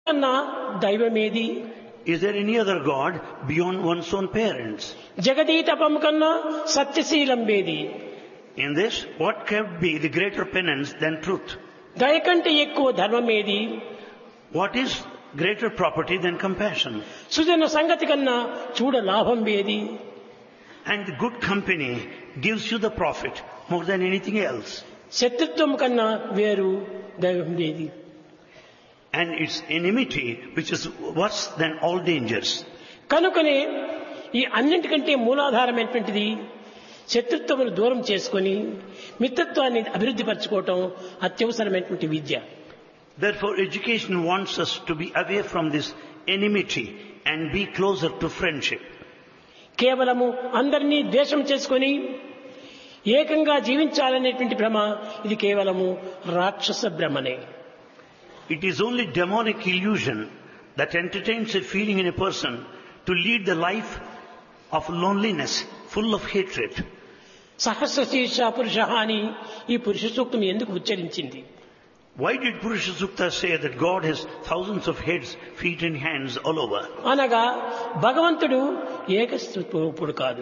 కన్నా దైవమేది Is there any other God beyond one's own parents? జగదీతపం కన్నా సత్యశీలం వేది In this, what can be the greater penance than truth? దయ కంటే ఎక్కువ ధర్మమేది What is greater property than compassion? సుజన సంగతి కన్నా చూడ లాభం వేది And the good company gives you the profit more than anything else. శత్రుత్వం కన్నా వేరు దైవం వేది And it's enmity which is worse than all dangers. కనుకనే ఈ అన్నింటికంటే మూలాధారమైనటువంటిది శత్రుత్వమును దూరం చేసుకొని మిత్రత్వాన్ని అభివృద్ధి పరచుకోవటం అత్యవసరమైనటువంటి విద్య Therefore, education wants us to be away from this enmity and be closer to friendship. కేవలము అందరినీ ద్వేషం చేసుకొని ఏకంగా జీవించాలనేటువంటి భ్రమ ఇది కేవలము రాక్షస భ్రమనే It is only demonic illusion that entertains a feeling in a person to lead the life of loneliness, full of hatred. సహస్ర శీర్ష పురుష అని ఈ పురుష సూక్తం ఎందుకు ఉచ్చరించింది Why did Purusha Sukta say that God has thousands of heads, feet and hands all over? అనగా భగవంతుడు ఏక స్వరూపుడు కాదు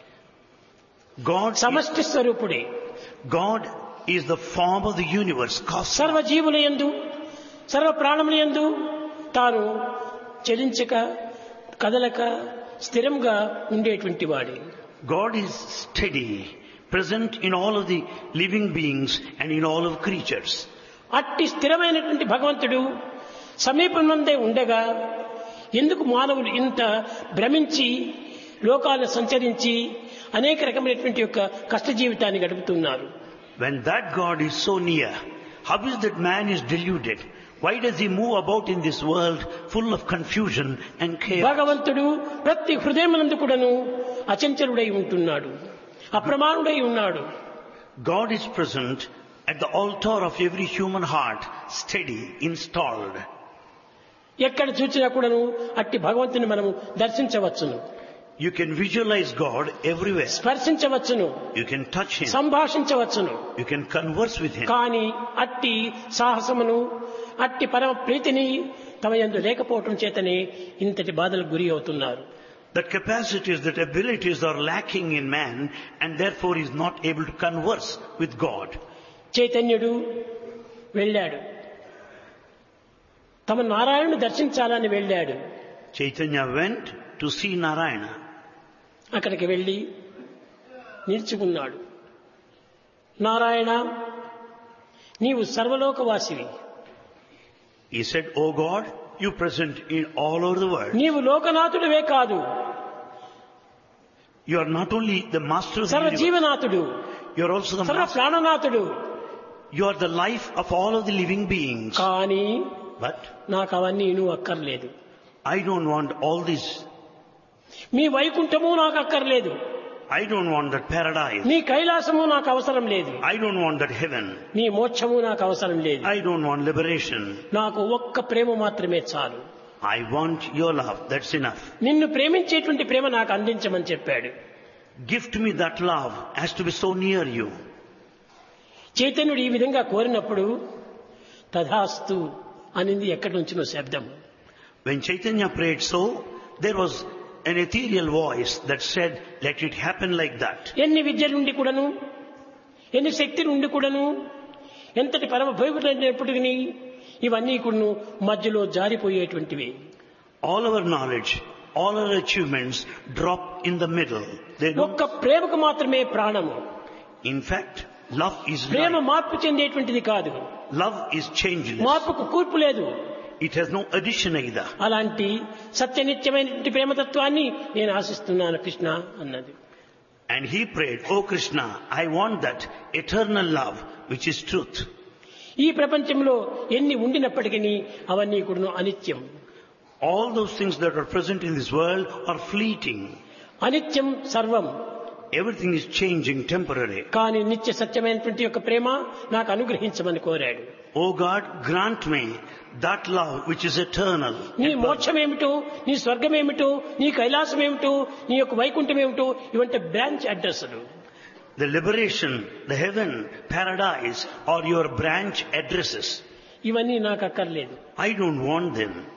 God, సమష్టి స్వరూపుడే God is the form of the universe, cosmos. సర్వ జీవుల యందు సర్వ ప్రాణముల యందు తాను చలించక కదలక స్థిరంగా ఉండేటువంటి వాడే God is steady, present in all of the living beings and in all of creatures. అట్టి స్థిరమైనటువంటి భగవంతుడు సమీపంలోనే ఉండగా ఎందుకు మానవులు ఇంత భ్రమించి లోకాలను సంచరించి అనేక రకమైనటువంటి యొక్క కష్ట జీవితాన్ని గడుపుతున్నారు When that God is so near, how is that man is deluded? Why does he move about in this world full of confusion and chaos? భగవంతుడు ప్రతి హృదయమునందు కూడాను అచంచలుడై ఉంటున్నాడు అప్రమాణుడై ఉన్నాడు God is present at the altar of every human heart, steady, installed. ఎక్కడ చూచినా కూడాను అట్టి భగవంతుని మనము దర్శించవచ్చును You can visualize God everywhere. స్పర్శించవచ్చును You can touch Him. సంభాషించవచ్చును You can converse with Him. కానీ అట్టి సాహసమును అట్టి పరమ ప్రీతిని తమ యందు లేకపోవటం చేతనే ఇంతటి బాధలకు గురి అవుతున్నారు That capacities, that abilities are lacking in man and therefore is not able to converse with God. చైతన్యుడు వెళ్ళాడు తమ నారాయణుడు దర్శించాలని వెళ్ళాడు Chaitanya went to see Narayana. అక్కడికి వెళ్ళి నిల్చుకున్నాడు నారాయణ నీవు సర్వలోకవాసివి He said, Oh God, you present in all over the world. నీవు లోకనాథుడివే కాదు You are not only the master of the సర్వ universe, జీవనాథుడు you are also the సర్వ master. ప్రాణనాథుడు You are the life of all of the living beings. కానీ But నాకు అవన్నీ నువ్వు అక్కర్లేదు I don't want all this. మీ వైకుంఠము నాకు అక్కర్లేదు I don't want that paradise. నీ కైలాసము నాకు అవసరం లేదు I don't want that heaven. నీ మోక్షము నాకు అవసరం లేదు I don't want liberation. నాకు ఒక్క ప్రేమ మాత్రమే చాలు I want your love. That's enough. నిన్ను ప్రేమించేటువంటి ప్రేమ నాకు అందించమని చెప్పాడు Gift me that love has to be so near you. చైతన్యుడు ఈ విధంగా కోరినప్పుడు తథాస్తు అనింది ఎక్కడి నుంచినో శబ్దం When Chaitanya prayed so, there was an ethereal voice that said, let it happen like that. ఎన్ని విద్యలుండి కూడాను ఎన్ని శక్తి నుండి కూడాను ఎంతటి పరమ భయపడినప్పటికీ ఇవన్నీ కూడాను మధ్యలో జారిపోయేటువంటివి All our knowledge, all our achievements drop in the middle. They don't, ఒక్క ప్రేమకు మాత్రమే ప్రాణము in fact, love is Prema life. మార్పు చెందేటువంటిది కాదు Love is changeless. మార్పుకు కూర్పు లేదు It has no addition either. అలాంటి సత్యనిత్యమైనటువంటి ప్రేమతత్వాన్ని నేను ఆశిస్తున్నాను కృష్ణ అన్నది And he prayed, Oh Krishna, I want that eternal love which is truth. ఈ ప్రపంచంలో ఎన్ని ఉండినప్పటికీ అవన్నీ కూడా అనిత్యం All those things that are present in this world are fleeting. అనిత్యం సర్వం Everything is changing temporarily. కానీ నిత్య సత్యమైనటువంటి యొక్క ప్రేమ నాకు అనుగ్రహించమని కోరాడు Oh God, grant me that love which is eternal. నీ మోక్షం ఏమిటో నీ స్వర్గం ఏమిటో నీ కైలాసం ఏమిటో నీ యొక్క వైకుంఠం ఏమిటో ఇవంటే బ్రాంచ్ అడ్రస్లు The liberation, the heaven, paradise are your branch addresses. ఇవన్నీ నాకు అక్కర్లేదు I don't want them.